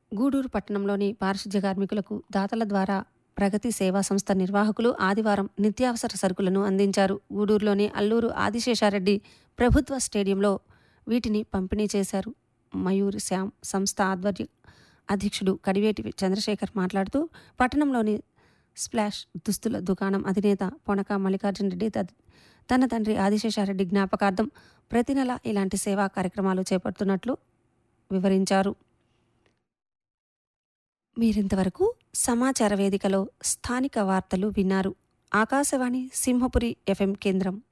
గూడూరు పట్టణంలోని పారిశుధ్య కార్మికులకు దాతల ద్వారా ప్రగతి సేవా సంస్థ నిర్వాహకులు ఆదివారం నిత్యావసర సరుకులను అందించారు గూడూరులోని అల్లూరు ఆదిశేషారెడ్డి ప్రభుత్వ స్టేడియంలో వీటిని పంపిణీ చేశారు మయూర్ శ్యామ్ సంస్థ ఆధ్వర్య అధ్యక్షుడు కడివేటి చంద్రశేఖర్ మాట్లాడుతూ పట్టణంలోని స్ప్లాష్ దుస్తుల దుకాణం అధినేత పొనక మల్లికార్జున రెడ్డి తద్- తన తండ్రి ఆదిశేషారెడ్డి జ్ఞాపకార్థం ప్రతి నెల ఇలాంటి సేవా కార్యక్రమాలు చేపడుతున్నట్లు వివరించారు మీరింతవరకు సమాచార వేదికలో స్థానిక వార్తలు విన్నారు ఆకాశవాణి సింహపురి ఎఫ్ఎం కేంద్రం